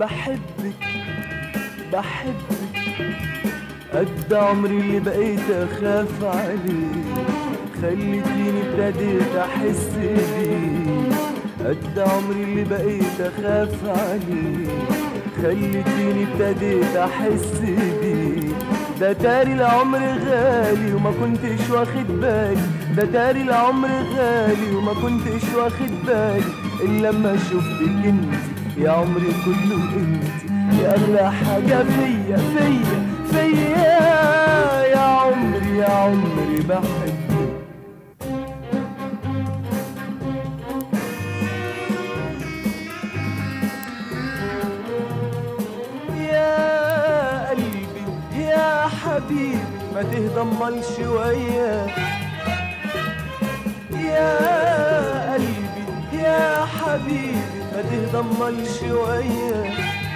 بحبك بحبك قد عمري اللي بقيت اخاف عليه خليتيني ابتديت احس بيه قد عمري اللي بقيت اخاف عليه خليتيني ابتديت احس بيه ده تاري العمر غالي وما كنتش واخد بالي ده تاري العمر غالي وما كنتش واخد بالي الا لما شفتك انت يا عمري كله انت يا اغلى حاجه فيا فيا فيا يا عمري يا عمري بحبك يا قلبي يا حبيبي ما تهدى امال شويه يا قلبي يا حبيبي ما تهدى امال شويه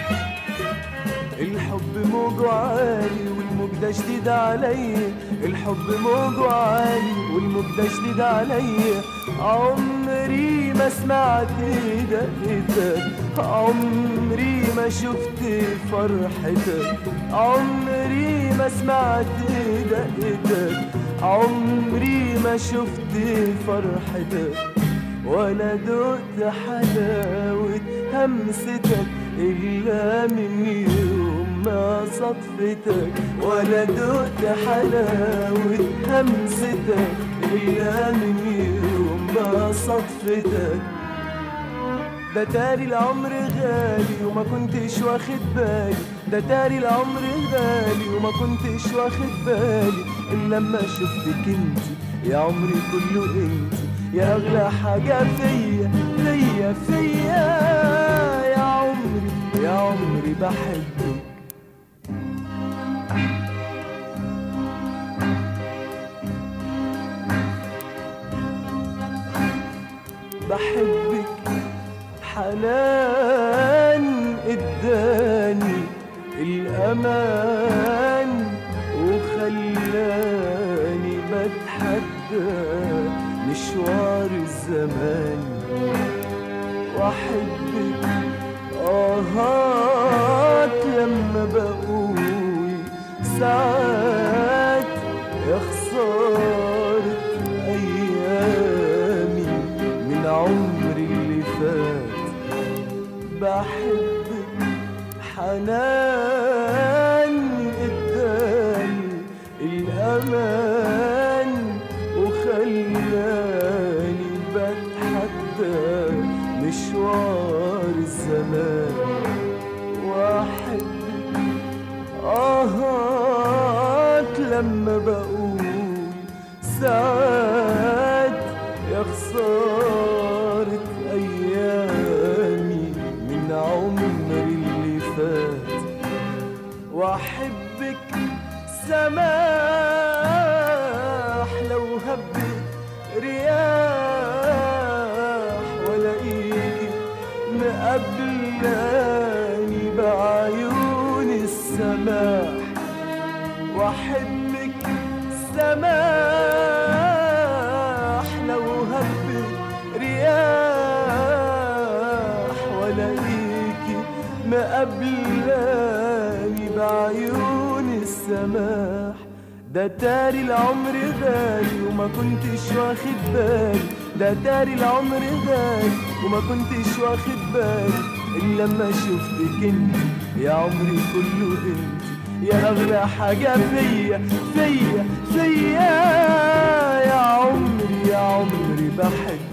الحب موجه عالي والموج ده شديد عليا الحب موجه عالي والموج ده شديد عليا عمري ما سمعت دقتك عمري ما شفت فرحتك عمري ما سمعت دقتك عمري ما شفت فرحتك ولا دقت حلاوة همستك إلا من يوم ما صدفتك ولا دقت حلاوة همستك إلا من يوم ما صدفتك ده تاري العمر غالي وما كنتش واخد بالي ده تاري العمر غالي وما كنتش واخد بالي إلا لما شفتك انت يا عمري كله انت يا أغلى حاجة فيا فيا فيا يا عمري يا عمري بحبك بحبك حنان اداني الامان وخلاني بتحدى مشوار الزمان واحبك اهات لما بقول ساعات يا خسارة ايامي من عمري اللي فات بحبك حنان اداني الامان وخلاني بتحدى مشوار الزمان واحبك اهات لما بقول ساعات يا خسارة أيامي من عمري اللي فات وأحبك سماح لو هبت رياح ولاقيكي مقابلاني بعيون السماح واحبك سماح لو هبت رياح ولاقيكي مقابلاني بعيون السماح ده تاري العمر غالي وما كنتش واخد بالي ده تاري العمر غالي وما كنتش واخد بالي إلا لما شفتك انت يا عمري كله انت يا أغلى حاجة فيا فيا فيا يا عمري يا عمري بحبك